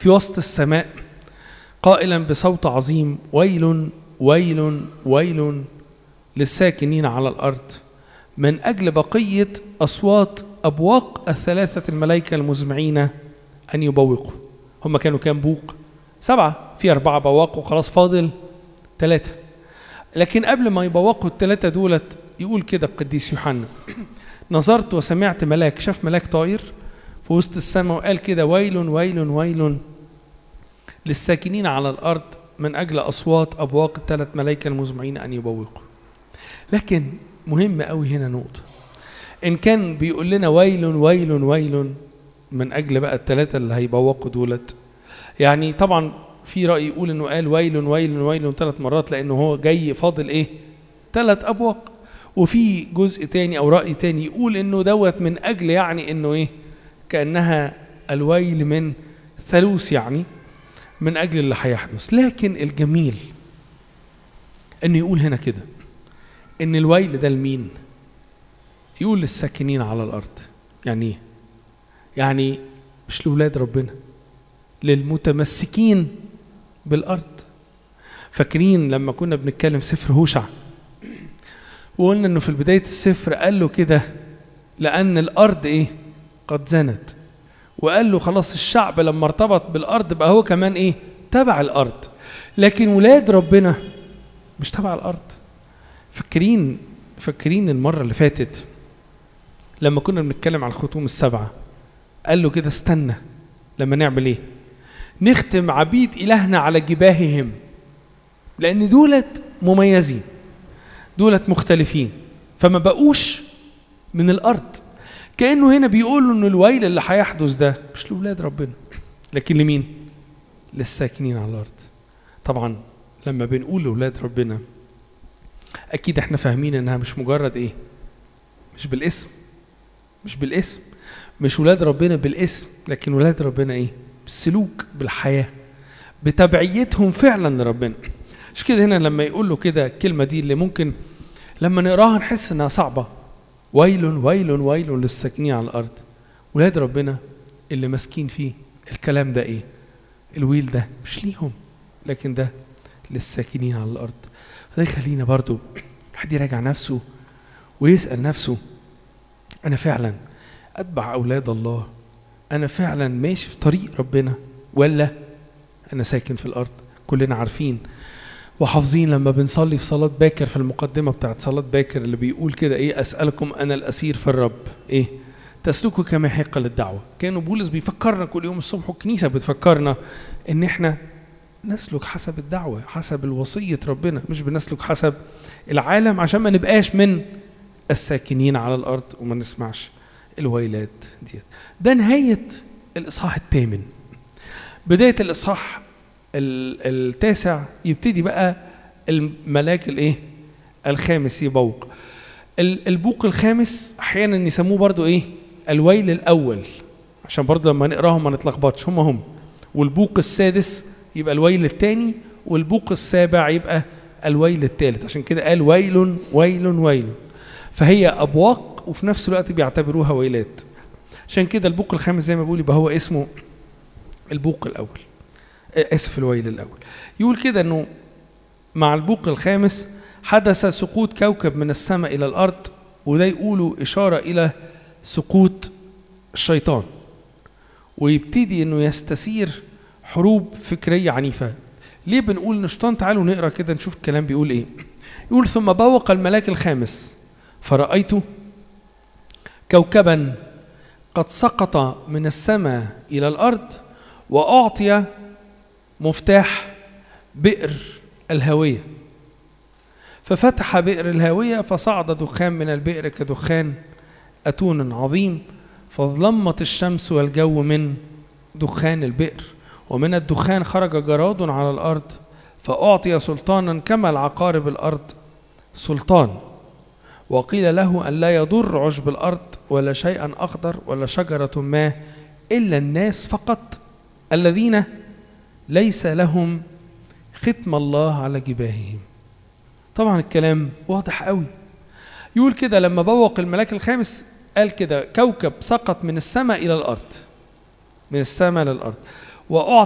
في وسط السماء قائلا بصوت عظيم ويل ويل ويل للساكنين على الارض من اجل بقيه اصوات ابواق الثلاثه الملائكه المزمعين ان يبوقوا هم كانوا كام بوق سبعه في اربعه بواق وخلاص فاضل ثلاثه لكن قبل ما يبوقوا الثلاثه دولت يقول كده القديس يوحنا نظرت وسمعت ملاك شاف ملاك طاير في وسط السماء وقال كده ويل ويل ويل للساكنين على الارض من اجل اصوات ابواق الثلاث ملائكه المزمعين ان يبوقوا لكن مهم قوي هنا نقطه ان كان بيقول لنا ويل ويل ويل من اجل بقى الثلاثه اللي هيبوقوا دولت يعني طبعا في راي يقول انه قال ويل ويل ويل ثلاث مرات لانه هو جاي فاضل ايه ثلاث ابواق وفي جزء تاني او راي تاني يقول انه دوت من اجل يعني انه ايه كانها الويل من ثالوث يعني من اجل اللي هيحدث لكن الجميل انه يقول هنا كده ان الويل ده لمين يقول للساكنين على الارض يعني ايه يعني مش لاولاد ربنا للمتمسكين بالارض فاكرين لما كنا بنتكلم سفر هوشع وقلنا انه في بدايه السفر قال له كده لان الارض ايه قد زنت وقال له خلاص الشعب لما ارتبط بالارض بقى هو كمان ايه تبع الارض لكن ولاد ربنا مش تبع الارض فاكرين فاكرين المره اللي فاتت لما كنا بنتكلم عن الختوم السبعه قال له كده استنى لما نعمل ايه نختم عبيد الهنا على جباههم لان دولت مميزين دولت مختلفين فما بقوش من الارض كانه هنا بيقولوا ان الويل اللي هيحدث ده مش لاولاد ربنا لكن لمين للساكنين على الارض طبعا لما بنقول لاولاد ربنا اكيد احنا فاهمين انها مش مجرد ايه مش بالاسم مش بالاسم مش ولاد ربنا بالاسم لكن ولاد ربنا ايه بالسلوك بالحياه بتبعيتهم فعلا لربنا مش كده هنا لما يقول له كده الكلمه دي اللي ممكن لما نقراها نحس انها صعبه ويل ويل ويل للساكنين على الارض ولاد ربنا اللي ماسكين فيه الكلام ده ايه الويل ده مش ليهم لكن ده للساكنين على الارض فده يخلينا برضو الواحد يراجع نفسه ويسال نفسه انا فعلا اتبع اولاد الله انا فعلا ماشي في طريق ربنا ولا انا ساكن في الارض كلنا عارفين وحافظين لما بنصلي في صلاة باكر في المقدمة بتاعت صلاة باكر اللي بيقول كده ايه أسألكم أنا الأسير في الرب ايه تسلكوا كما يحق للدعوة كانوا بولس بيفكرنا كل يوم الصبح والكنيسة بتفكرنا ان احنا نسلك حسب الدعوة حسب الوصية ربنا مش بنسلك حسب العالم عشان ما نبقاش من الساكنين على الأرض وما نسمعش الويلات ديت ده نهاية الإصحاح الثامن بداية الإصحاح التاسع يبتدي بقى الملاك الايه الخامس يبوق البوق الخامس احيانا يسموه برضو ايه الويل الاول عشان برضو لما نقراهم ما نتلخبطش هم هم والبوق السادس يبقى الويل الثاني والبوق السابع يبقى الويل الثالث عشان كده قال ويل ويل ويل فهي ابواق وفي نفس الوقت بيعتبروها ويلات عشان كده البوق الخامس زي ما بقول يبقى هو اسمه البوق الاول اسف الويل الاول يقول كده انه مع البوق الخامس حدث سقوط كوكب من السماء الى الارض وده يقولوا اشاره الى سقوط الشيطان ويبتدي انه يستثير حروب فكريه عنيفه ليه بنقول نشطان تعالوا نقرا كده نشوف الكلام بيقول ايه يقول ثم بوق الملاك الخامس فرأيت كوكبا قد سقط من السماء إلى الأرض وأعطي مفتاح بئر الهوية ففتح بئر الهاوية فصعد دخان من البئر كدخان أتون عظيم فظلمت الشمس والجو من دخان البئر ومن الدخان خرج جراد على الأرض فأعطي سلطانا كما العقارب الأرض سلطان وقيل له أن لا يضر عشب الأرض ولا شيئا أخضر ولا شجرة ما إلا الناس فقط الذين ليس لهم ختم الله على جباههم طبعا الكلام واضح قوي يقول كده لما بوق الملاك الخامس قال كده كوكب سقط من السماء إلى الأرض من السماء للأرض وأعطى